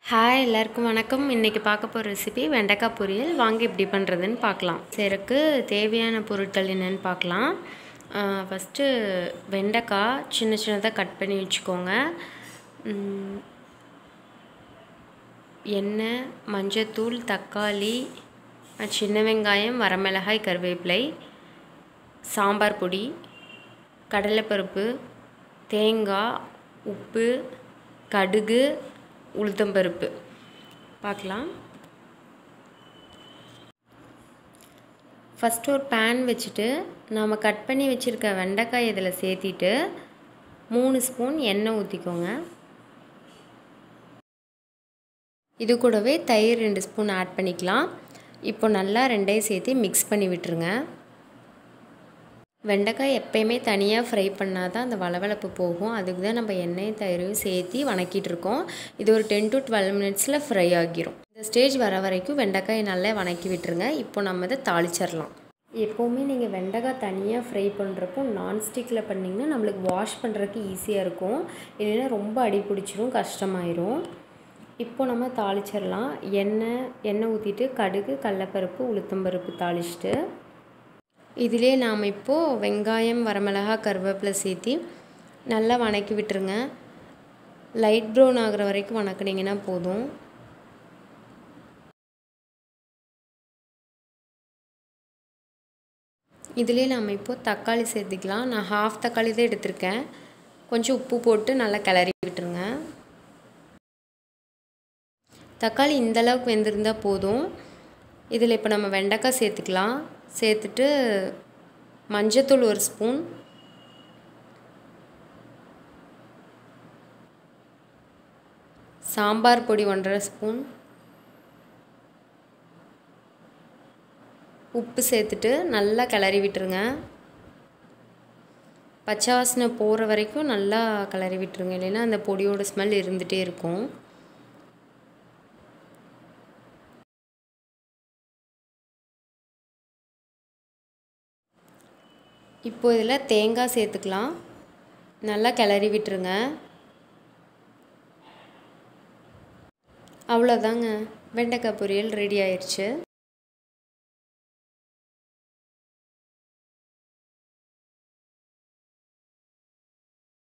hi எல்லாருக்கும் வணக்கம் இன்றைக்கி பார்க்க போகிற ரெசிபி வெண்டைக்காய் பொரியல் வாங்கி எப்படி பண்ணுறதுன்னு பார்க்கலாம் செய்கிறக்கு தேவையான பொருட்கள் என்னென்னு பார்க்கலாம் ஃபஸ்ட்டு வெண்டைக்காய் சின்ன சின்னதாக கட் பண்ணி வச்சுக்கோங்க ம், எண்ணெய் மஞ்சத்தூள் தக்காளி அஹ், சின்ன வெங்காயம் வரமிளகாய் கருவேப்பிலை சாம்பார் பொடி கடலைப்பருப்பு தேங்காய் உப்பு கடுகு உளுத்தம்பருப்பு பார்க்கலாம் ஃபஸ்ட்டு ஒரு பேன் வச்சுட்டு நாம் கட் பண்ணி வச்சுருக்க வெண்டைக்காய் இதில் சேர்த்திட்டு மூணு ஸ்பூன் எண்ணெய் ஊற்றிக்கோங்க இது கூடவே தயிர் ரெண்டு ஸ்பூன் ஆட் பண்ணிக்கலாம் இப்போ நல்லா ரெண்டையும் சேர்த்து மிக்ஸ் பண்ணி விட்டுருங்க வெண்டைக்காய் எப்பயுமே தனியாக ஃப்ரை பண்ணால் தான் அந்த வளவளப்பு போகும் அதுக்கு தான் நம்ம எண்ணெயும் தயிரையும் சேர்த்து வணக்கிட்டு இருக்கோம் இது ஒரு டென் டு டுவெல் மினிட்ஸில் ஃப்ரை ஆகிரும் இந்த ஸ்டேஜ் வர வரைக்கும் வெண்டைக்காயை நல்லா வணக்கி விட்டுருங்க இப்போ நம்ம இதை தாளிச்சிடலாம் எப்போவுமே நீங்கள் வெண்டைக்காய் தனியாக ஃப்ரை பண்ணுறப்போ நான்ஸ்டிக்கில் பண்ணிங்கன்னா நம்மளுக்கு வாஷ் பண்ணுறதுக்கு ஈஸியாக இருக்கும் இல்லைன்னா ரொம்ப அடி பிடிச்சிரும் கஷ்டமாயிரும் இப்போ நம்ம தாளிச்சிடலாம் எண்ணெய் எண்ணெய் ஊற்றிட்டு கடுகு கடலப்பருப்பு உளுத்தம்பருப்பு தாளிச்சிட்டு இதிலே நாம் இப்போது வெங்காயம் வரமிளகா கருவேப்பிலை சேர்த்தி நல்லா வணக்கி விட்டுருங்க லைட் ப்ரௌன் ஆகிற வரைக்கும் வணக்குனீங்கன்னா போதும் இதிலே நாம் இப்போது தக்காளி சேர்த்துக்கலாம் நான் ஹாஃப் தக்காளி தான் எடுத்திருக்கேன் கொஞ்சம் உப்பு போட்டு நல்லா கிளறி விட்டுருங்க தக்காளி இந்த அளவுக்கு வெந்திருந்தால் போதும் இதில் இப்போ நம்ம வெண்டைக்காய் சேர்த்துக்கலாம் சேர்த்துட்டு மஞ்சத்தூள் ஒரு ஸ்பூன் சாம்பார் பொடி ஒன்றரை ஸ்பூன் உப்பு சேர்த்துட்டு நல்லா கிளறி விட்டுருங்க பச்சை வாசனை போகிற வரைக்கும் நல்லா கிளறி விட்டுருங்க இல்லைன்னா அந்த பொடியோட ஸ்மெல் இருந்துகிட்டே இருக்கும் இப்போ இதில் தேங்காய் சேர்த்துக்கலாம் நல்லா கிளறி விட்டுருங்க அவ்வளோதாங்க வெண்டைக்காய் பொரியல் ரெடி ஆயிடுச்சு